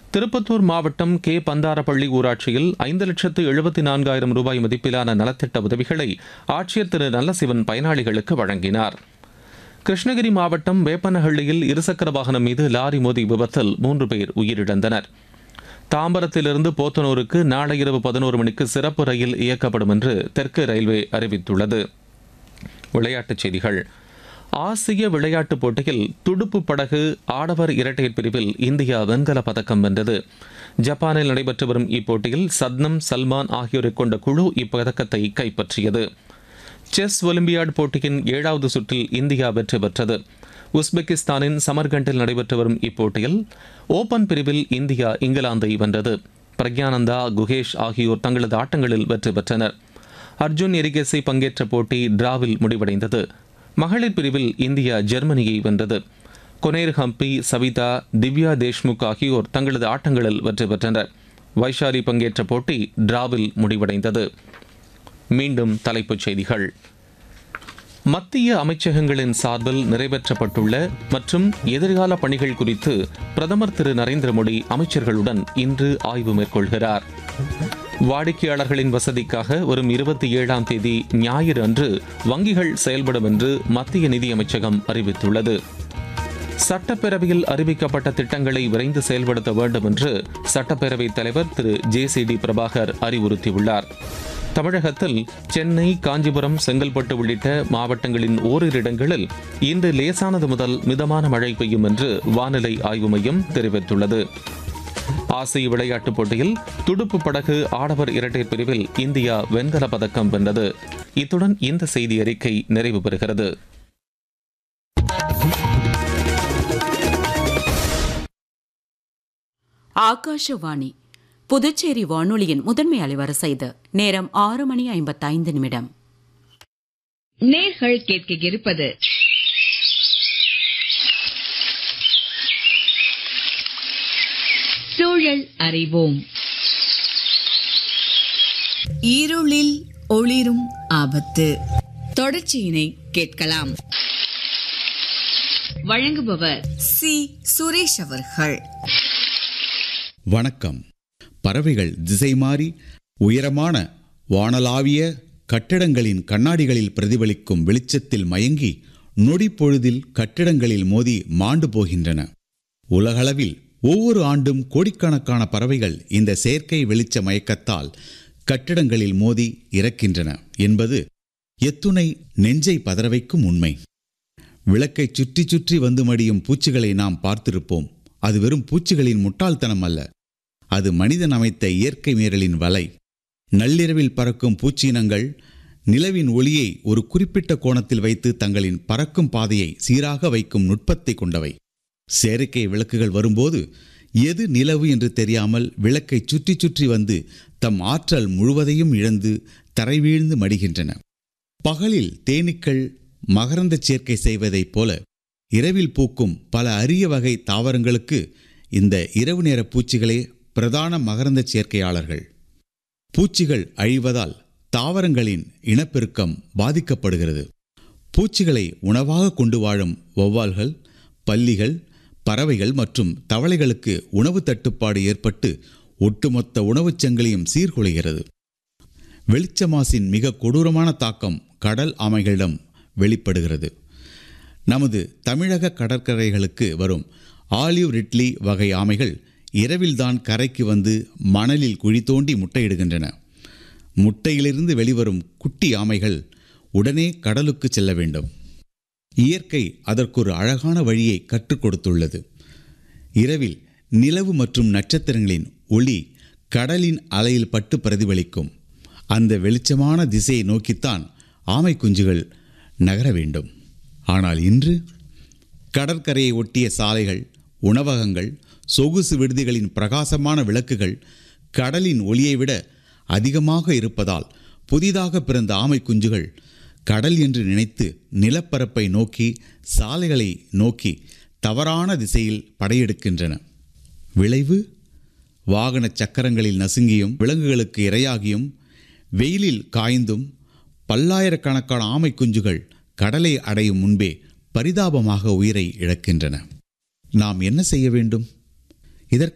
திருப்பத்தூர் மாவட்டம் கே பந்தாரப்பள்ளி ஊராட்சியில் ஐந்து லட்சத்து எழுபத்தி நான்காயிரம் ரூபாய் மதிப்பிலான நலத்திட்ட உதவிகளை ஆட்சியர் திரு நல்லசிவன் பயனாளிகளுக்கு வழங்கினார் கிருஷ்ணகிரி மாவட்டம் வேப்பனஹள்ளியில் இருசக்கர வாகனம் மீது லாரி மோதி விபத்தில் மூன்று பேர் உயிரிழந்தனர் தாம்பரத்திலிருந்து போத்தனூருக்கு நாளை இரவு பதினோரு மணிக்கு சிறப்பு ரயில் இயக்கப்படும் என்று தெற்கு ரயில்வே அறிவித்துள்ளது விளையாட்டுச் செய்திகள் ஆசிய விளையாட்டுப் போட்டியில் துடுப்பு படகு ஆடவர் இரட்டையர் பிரிவில் இந்தியா வெண்கலப் பதக்கம் வென்றது ஜப்பானில் நடைபெற்று வரும் இப்போட்டியில் சத்னம் சல்மான் ஆகியோரை கொண்ட குழு இப்பதக்கத்தை கைப்பற்றியது செஸ் ஒலிம்பியாட் போட்டியின் ஏழாவது சுற்றில் இந்தியா வெற்றி பெற்றது உஸ்பெகிஸ்தானின் சமர்கண்டில் நடைபெற்று வரும் இப்போட்டியில் ஓபன் பிரிவில் இந்தியா இங்கிலாந்தை வென்றது பிரக்யானந்தா குகேஷ் ஆகியோர் தங்களது ஆட்டங்களில் வெற்றி பெற்றனர் அர்ஜுன் எரிகேசி பங்கேற்ற போட்டி டிராவில் முடிவடைந்தது மகளிர் பிரிவில் இந்தியா ஜெர்மனியை வென்றது கொனேர் ஹம்பி சவிதா திவ்யா தேஷ்முக் ஆகியோர் தங்களது ஆட்டங்களில் வெற்றி பெற்றனர் வைஷாலி பங்கேற்ற போட்டி டிராவில் முடிவடைந்தது மீண்டும் தலைப்புச் செய்திகள் மத்திய அமைச்சகங்களின் சார்பில் நிறைவேற்றப்பட்டுள்ள மற்றும் எதிர்கால பணிகள் குறித்து பிரதமர் திரு நரேந்திர மோடி அமைச்சர்களுடன் இன்று ஆய்வு மேற்கொள்கிறார் வாடிக்கையாளர்களின் வசதிக்காக வரும் இருபத்தி ஏழாம் தேதி ஞாயிறு அன்று வங்கிகள் செயல்படும் என்று மத்திய நிதியமைச்சகம் அறிவித்துள்ளது சட்டப்பேரவையில் அறிவிக்கப்பட்ட திட்டங்களை விரைந்து செயல்படுத்த வேண்டும் என்று சட்டப்பேரவைத் தலைவர் திரு ஜே சி டி பிரபாகர் அறிவுறுத்தியுள்ளார் தமிழகத்தில் சென்னை காஞ்சிபுரம் செங்கல்பட்டு உள்ளிட்ட மாவட்டங்களின் ஓரிரு இடங்களில் இன்று லேசானது முதல் மிதமான மழை பெய்யும் என்று வானிலை ஆய்வு மையம் தெரிவித்துள்ளது ஆசிய விளையாட்டுப் போட்டியில் துடுப்பு படகு ஆடவர் இரட்டையர் பிரிவில் இந்தியா வெண்கலப் பதக்கம் வென்றது இத்துடன் இந்த செய்தி அறிக்கை நிறைவு பெறுகிறது ஆகாஷவாணி புதுச்சேரி வானொலியின் முதன்மை அலைவரிசை இது நேரம் ஆறு மணி ஐம்பத்தைந்து நிமிடம் நேர்கள் கேட்க இருப்பது சூழல் அறிவோம் இருளில் ஒளிரும் ஆபத்து தொடர்ச்சியினை கேட்கலாம் வழங்குபவர் சி சுரேஷ் அவர்கள் வணக்கம் பறவைகள் திசை மாறி உயரமான வானளாவிய கட்டிடங்களின் கண்ணாடிகளில் பிரதிபலிக்கும் வெளிச்சத்தில் மயங்கி நொடி பொழுதில் கட்டிடங்களில் மோதி மாண்டு போகின்றன உலகளவில் ஒவ்வொரு ஆண்டும் கோடிக்கணக்கான பறவைகள் இந்த செயற்கை வெளிச்ச மயக்கத்தால் கட்டிடங்களில் மோதி இறக்கின்றன என்பது எத்துணை நெஞ்சை பதறவைக்கும் உண்மை விளக்கை சுற்றி சுற்றி வந்து மடியும் பூச்சிகளை நாம் பார்த்திருப்போம் அது வெறும் பூச்சிகளின் முட்டாள்தனம் அல்ல அது மனிதன் அமைத்த இயற்கை மீறலின் வலை நள்ளிரவில் பறக்கும் பூச்சியினங்கள் நிலவின் ஒளியை ஒரு குறிப்பிட்ட கோணத்தில் வைத்து தங்களின் பறக்கும் பாதையை சீராக வைக்கும் நுட்பத்தை கொண்டவை செயற்கை விளக்குகள் வரும்போது எது நிலவு என்று தெரியாமல் விளக்கை சுற்றி சுற்றி வந்து தம் ஆற்றல் முழுவதையும் இழந்து தரை வீழ்ந்து மடிகின்றன பகலில் தேனீக்கள் மகரந்த சேர்க்கை செய்வதைப் போல இரவில் பூக்கும் பல அரிய வகை தாவரங்களுக்கு இந்த இரவு நேர பூச்சிகளே பிரதான மகரந்த சேர்க்கையாளர்கள் பூச்சிகள் அழிவதால் தாவரங்களின் இனப்பெருக்கம் பாதிக்கப்படுகிறது பூச்சிகளை உணவாக கொண்டு வாழும் வௌவால்கள் பல்லிகள் பறவைகள் மற்றும் தவளைகளுக்கு உணவு தட்டுப்பாடு ஏற்பட்டு ஒட்டுமொத்த உணவுச் சங்கிலியும் சீர்குலைகிறது வெளிச்ச மாசின் மிக கொடூரமான தாக்கம் கடல் ஆமைகளிடம் வெளிப்படுகிறது நமது தமிழக கடற்கரைகளுக்கு வரும் ஆலிவ் ரிட்லி வகை ஆமைகள் இரவில்தான் கரைக்கு வந்து மணலில் குழி தோண்டி முட்டையிடுகின்றன முட்டையிலிருந்து வெளிவரும் குட்டி ஆமைகள் உடனே கடலுக்கு செல்ல வேண்டும் இயற்கை அதற்கு ஒரு அழகான வழியை கற்றுக் கொடுத்துள்ளது இரவில் நிலவு மற்றும் நட்சத்திரங்களின் ஒளி கடலின் அலையில் பட்டு பிரதிபலிக்கும் அந்த வெளிச்சமான திசையை நோக்கித்தான் ஆமை குஞ்சுகள் நகர வேண்டும் ஆனால் இன்று கடற்கரையை ஒட்டிய சாலைகள் உணவகங்கள் சொகுசு விடுதிகளின் பிரகாசமான விளக்குகள் கடலின் ஒளியை விட அதிகமாக இருப்பதால் புதிதாக பிறந்த ஆமை குஞ்சுகள் கடல் என்று நினைத்து நிலப்பரப்பை நோக்கி சாலைகளை நோக்கி தவறான திசையில் படையெடுக்கின்றன விளைவு வாகன சக்கரங்களில் நசுங்கியும் விலங்குகளுக்கு இரையாகியும் வெயிலில் காய்ந்தும் பல்லாயிரக்கணக்கான ஆமை குஞ்சுகள் கடலை அடையும் முன்பே பரிதாபமாக உயிரை இழக்கின்றன நாம் என்ன செய்ய வேண்டும் இதற்கு